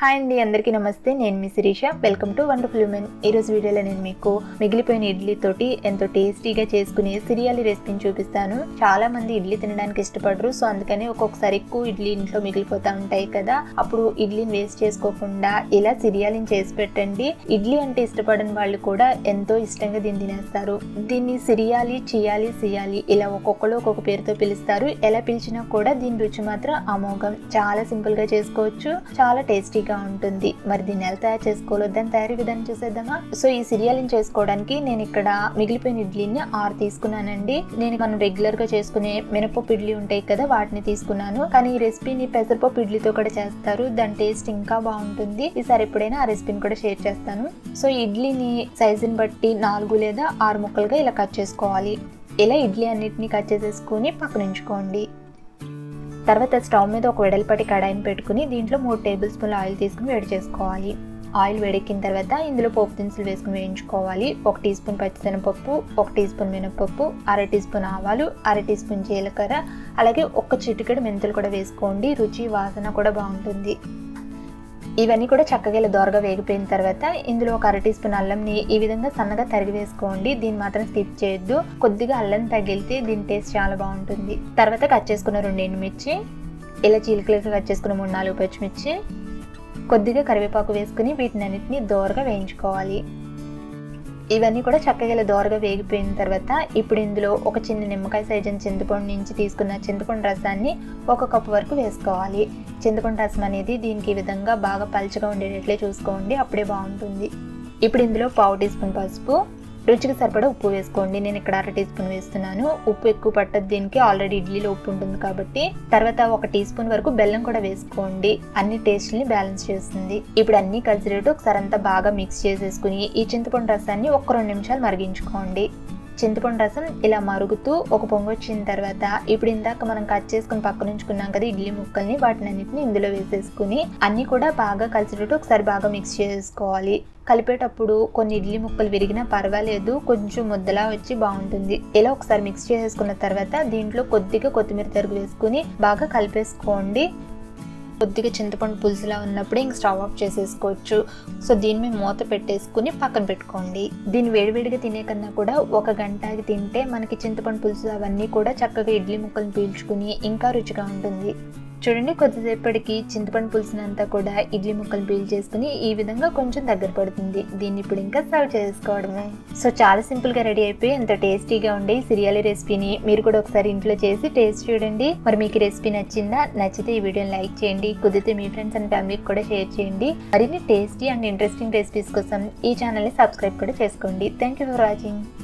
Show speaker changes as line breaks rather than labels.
hi అండి అందరికీ నమస్తే నేను మీ Shirisha welcome to wonderful women ఈరోజు వీడియోలో నేను మీకు మిగిలిపోయిన ఇడ్లీ తోటి ఎంతో టేస్టీగా చేసుకునే సిరియాలి రెసిపీని చూపిస్తాను చాలా మంది ఇడ్లీ తినడానికి ఇష్టపడరు సో అందుకని ఒక్కొక్కసారి ఎక్కువ ఇడ్లీ ఇంట్లో మిగిలిపోతూ ఉంటాయి కదా అప్పుడు ఇడ్లీని వేస్ట్ చేసుకోకుండా ఇలా సిరియాలిని చేసి పెట్టండి ఇడ్లీ అంటే ఇష్టపడని వాళ్ళు కూడా ఎంతో ఇష్టంగా దీన్ని తినేస్తారు దీన్ని సిరియాలి చియాలి సియాలి ఇలా ఒక్కొక్కరు ఒక్కొక్క పేరుతో పిలుస్తారు ఎలా పిలిచినా కూడా దీని రుచి మాత్రం అమోఘం చాలా సింపుల్ గా చేసుకోవచ్చు చాలా టేస్టీగా ఉంటుంది మరి దీన్ని ఎలా తయారు చేసుకోవాలో దాని తయారీ విధానం చూసేద్దామా సో ఈ సిరియాలని చేసుకోవడానికి నేను ఇక్కడ మిగిలిపోయిన ఇడ్లీని ఆరు తీసుకున్నానండి నేను మనం రెగ్యులర్ గా చేసుకునే మినపప్పు ఇడ్లీ ఉంటాయి కదా వాటిని తీసుకున్నాను కానీ ఈ రెసిపీని పెసరపప్పు ఇడ్లీతో కూడా చేస్తారు దాని టేస్ట్ ఇంకా బాగుంటుంది ఈసారి ఎప్పుడైనా ఆ రెసిపీని కూడా షేర్ చేస్తాను సో ఈ ఇడ్లీని సైజుని బట్టి నాలుగు లేదా ఆరు ముక్కలుగా ఇలా కట్ చేసుకోవాలి ఇలా ఇడ్లీ అన్నిటిని కట్ చేసేసుకుని పక్కన ఉంచుకోండి తర్వాత స్టవ్ మీద ఒక వెడల్పాటి కడాయిని పెట్టుకుని దీంట్లో మూడు టేబుల్ స్పూన్ల ఆయిల్ తీసుకుని వేడి చేసుకోవాలి ఆయిల్ వేడెక్కిన తర్వాత ఇందులో పోపు దినుసులు వేసుకుని వేయించుకోవాలి ఒక టీ స్పూన్ పచ్చిశనగపప్పు ఒక టీ స్పూన్ మినపప్పు అర టీ స్పూన్ ఆవాలు అర టీ స్పూన్ జీలకర్ర అలాగే ఒక చిటికెడు మెంతులు కూడా వేసుకోండి రుచి వాసన కూడా బాగుంటుంది ఇవన్నీ కూడా చక్కగా ఇలా దోరగా వేగిపోయిన తర్వాత ఇందులో ఒక అర టీ స్పూన్ అల్లంని ఈ విధంగా సన్నగా తరిగి వేసుకోండి దీన్ని మాత్రం స్కిప్ చేయొద్దు కొద్దిగా అల్లం తగిలితే దీని టేస్ట్ చాలా బాగుంటుంది తర్వాత కట్ చేసుకున్న రెండు ఎండుమిర్చి ఇలా చీలికలుగా కట్ చేసుకున్న మూడు నాలుగు పచ్చిమిర్చి కొద్దిగా కరివేపాకు వేసుకుని వీటిని అన్నిటిని దోరగా వేయించుకోవాలి ఇవన్నీ కూడా చక్కగా ఇలా దోరగా వేగిపోయిన తర్వాత ఇప్పుడు ఇందులో ఒక చిన్న నిమ్మకాయ సైజన్ చింతపండు నుంచి తీసుకున్న చింతపండు రసాన్ని ఒక కప్పు వరకు వేసుకోవాలి చింతపండు రసం అనేది దీనికి ఈ విధంగా బాగా పలుచగా ఉండేటట్లే చూసుకోండి అప్పుడే బాగుంటుంది ఇప్పుడు ఇందులో పావు టీ స్పూన్ పసుపు రుచికి సరిపడా ఉప్పు వేసుకోండి నేను ఇక్కడ అర టీ స్పూన్ వేస్తున్నాను ఉప్పు ఎక్కువ పట్టదు దీనికి ఆల్రెడీ ఇడ్లీలో ఉప్పు ఉంటుంది కాబట్టి తర్వాత ఒక టీ స్పూన్ వరకు బెల్లం కూడా వేసుకోండి అన్ని టేస్ట్ని బ్యాలెన్స్ చేస్తుంది ఇప్పుడు అన్ని కలిసిరేటు ఒకసారి అంతా బాగా మిక్స్ చేసేసుకుని ఈ చింతపండు రసాన్ని ఒక రెండు నిమిషాలు మరిగించుకోండి చింతపండు రసం ఇలా మరుగుతూ ఒక పొంగు వచ్చిన తర్వాత ఇప్పుడు ఇందాక మనం కట్ చేసుకుని పక్కన ఉంచుకున్నాం కదా ఇడ్లీ ముక్కల్ని వాటిని అన్నిటిని ఇందులో వేసేసుకుని అన్ని కూడా బాగా కలిసినట్టు ఒకసారి బాగా మిక్స్ చేసుకోవాలి కలిపేటప్పుడు కొన్ని ఇడ్లీ ముక్కలు విరిగినా పర్వాలేదు కొంచెం ముద్దలా వచ్చి బాగుంటుంది ఇలా ఒకసారి మిక్స్ చేసేసుకున్న తర్వాత దీంట్లో కొద్దిగా కొత్తిమీర తరుగు వేసుకుని బాగా కలిపేసుకోండి కొద్దిగా చింతపండు పులుసులా ఉన్నప్పుడు ఇంక స్టవ్ ఆఫ్ చేసేసుకోవచ్చు సో దీన్ని మేము మూత పెట్టేసుకుని పక్కన పెట్టుకోండి దీన్ని వేడివేడిగా తినే కన్నా కూడా ఒక గంటకి తింటే మనకి చింతపండు పులుసు అవన్నీ కూడా చక్కగా ఇడ్లీ ముక్కలు పీల్చుకుని ఇంకా రుచిగా ఉంటుంది చూడండి కొద్దిసేపటికి చింతపండు పులుసునంతా కూడా ఇడ్లీ ముక్కలు పీల్ చేసుకుని ఈ విధంగా కొంచెం దగ్గర పడుతుంది దీన్ని ఇప్పుడు ఇంకా సర్వ్ చేసుకోవడమే సో చాలా సింపుల్గా రెడీ అయిపోయి ఎంత టేస్టీగా ఉండే ఈ సిరియాలి రెసిపీని మీరు కూడా ఒకసారి ఇంట్లో చేసి టేస్ట్ చూడండి మరి మీకు ఈ రెసిపీ నచ్చిందా నచ్చితే ఈ వీడియోని లైక్ చేయండి కుదిరితే మీ ఫ్రెండ్స్ అండ్ ఫ్యామిలీకి కూడా షేర్ చేయండి మరిన్ని టేస్టీ అండ్ ఇంట్రెస్టింగ్ రెసిపీస్ కోసం ఈ ఛానల్ని సబ్స్క్రైబ్ కూడా చేసుకోండి థ్యాంక్ యూ ఫర్ వాచింగ్